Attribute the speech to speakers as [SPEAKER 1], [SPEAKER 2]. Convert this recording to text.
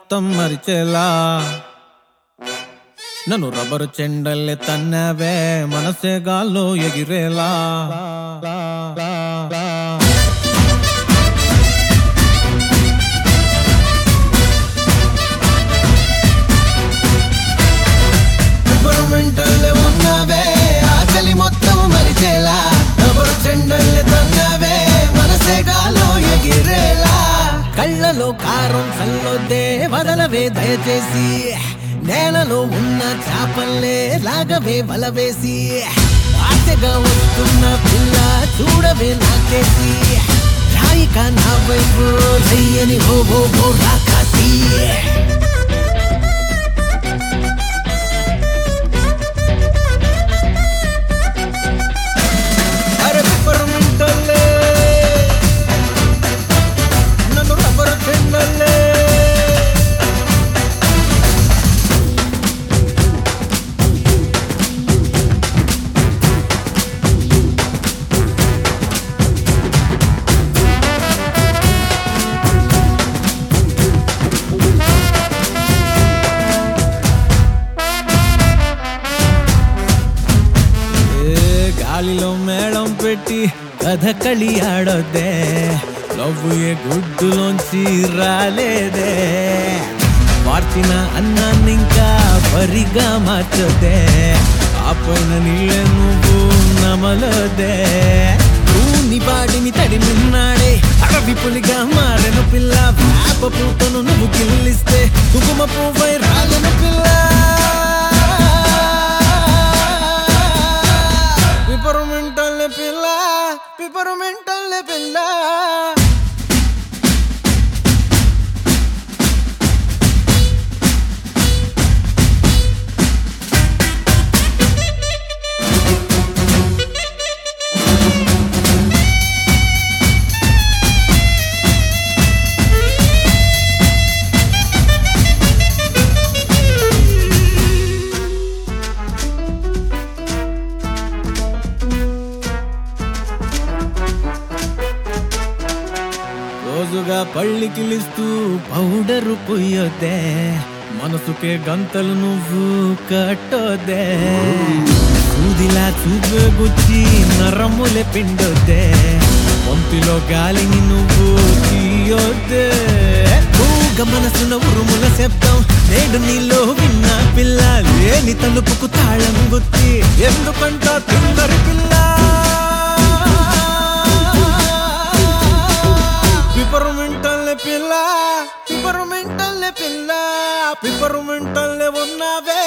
[SPEAKER 1] మొత్తం మరిచేలా నన్ను రబ్బరు చెండల్లే తన్నవే మనసే గాల్లో ఎగిరేలా
[SPEAKER 2] మెంటల్ ఉన్నవే ఆకలి మొత్తం మరిచేలా ఎవరు చెండల్ని తన్నవే మనసే గాలో ఎగిరేలా
[SPEAKER 1] కళ్ళలో కారం చల్లొద్దే వదలవే దయచేసి నేలలో ఉన్న చేపల్లే లాగవే వలవేసి ఆశగా వస్తున్న పిల్ల చూడవే నాకేసి రాయిక నా వైపు చెయ్యని హో హో హో రాకాసి అరే పిప్పరమింటల్లే నన్ను రబ్బరు చెండల్లే ఏ గాలిలో మేళం పెట్టి కథకళి ఆడొద్దే లవ్వు ఏ గుడ్డులోంచి రాలేదే మార్చిన అన్నాన్ని ఇంకా వరిగా మార్చొద్దే ఆ పైన నీళ్ళే నువ్వు నమలొద్దే నీ బాడిని తడి నిన్నాడే అడవి పులిగా మారెన పిల్ల వేప పూతను నువ్వు గిల్లిస్తే కుంకుమ పువ్వై రాలిన పిల్ల పిపరుమెంటల్ పిల్ల పిపరుమెంటల్ పిల్ల రోజుగా పళ్ళికిలిస్తూ పౌడరు పొయ్యొద్దే మనసుకే గంతలు నువ్వు కట్టొద్దే సూదిలా చూపే గుచ్చి నరములే పిండొద్దే వంతిలో గాలిని నువ్వు తీయొద్దే మూగ మనసున ఉరుముల శబ్దం నేడు నీలో విన్న పిల్ల లేని తలుపుకు తాళం గుత్తి ఎందుకంట తిందరి పిల్ల పిపరుమెంటల్ పిల్ల పిపరుమెంటల్ పిల్ల పిపరుమెంటల్ ఉన్నావే